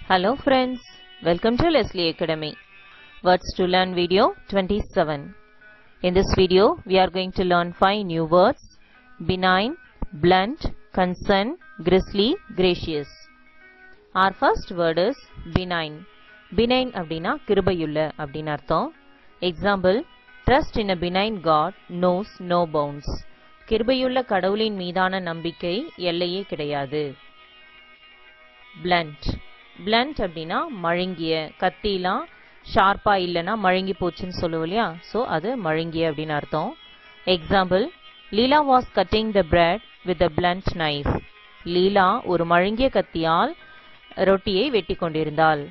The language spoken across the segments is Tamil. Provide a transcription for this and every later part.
Hello friends, welcome to Leslie Academy. Words to Learn video 27. In this video, we are going to learn 5 new words. Benign, blunt, concern, grizzly, gracious. Our first word is benign. Benign அப்படின்னா கிருபையுள்ள அப்படின்னு அர்த்தம் example trust in a benign God knows no bounds. கிருபையுள்ள கடவுளின் மீதான நம்பிக்கை எல்லையே கிடையாது blunt blunt அப்படின்னா மழுங்கிய கத்திலாம் ஷார்ப்பா இல்லைன்னா மழுங்கி போச்சுன்னு சொல்லுவோம் இல்லையா ஸோ அது மழுங்கிய அப்படின்னு அர்த்தம் example Leela was cutting the bread with a blunt knife Leela ஒரு மழுங்கிய கத்தியால் ரொட்டியை வெட்டி கொண்டிருந்தாள்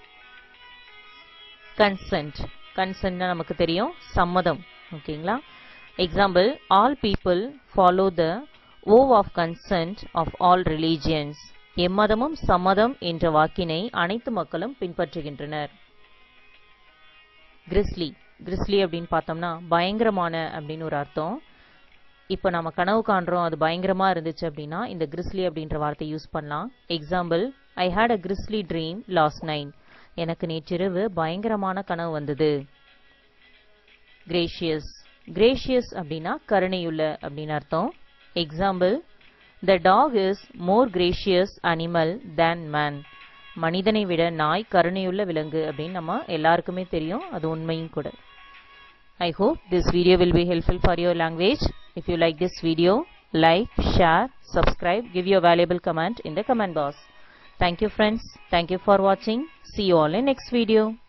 கன்சென்ட் கன்சென்ட்னா நமக்கு தெரியும் சம்மதம் ஓகேங்களா example all people follow the vow of consent of all religions எம்மதமும் சம்மதம் என்ற வாக்கினை அனைத்து மக்களும் பின்பற்றுகின்றனர் கிறிஸ்லி கிறிஸ்லி அப்படின்னு பார்த்தோம்னா பயங்கரமான அப்படின்னு ஒரு அர்த்தம் இப்போ நம்ம கனவு காண்றோம் அது பயங்கரமா இருந்துச்சு அப்படின்னா இந்த கிறிஸ்லி அப்படின்ற வார்த்தை யூஸ் பண்ணலாம் example I had a grisly dream last night எனக்கு நேற்றிரவு பயங்கரமான கனவு வந்தது கிரேஷியஸ் கிரேஷியஸ் அப்படின்னா கருணையுள்ள அப்படின்னு அர்த்தம் example the dog is more gracious animal than man மனிதனை விட நாய் கருணையுள்ள விலங்கு அப்படின்னு நம்ம எல்லாருக்குமே தெரியும் அது உண்மையும் கூட I hope this video will be helpful for your language. If you like this video, like, share, subscribe, give your valuable comment in the comment box. Thank you friends. Thank you for watching. See you all in next video.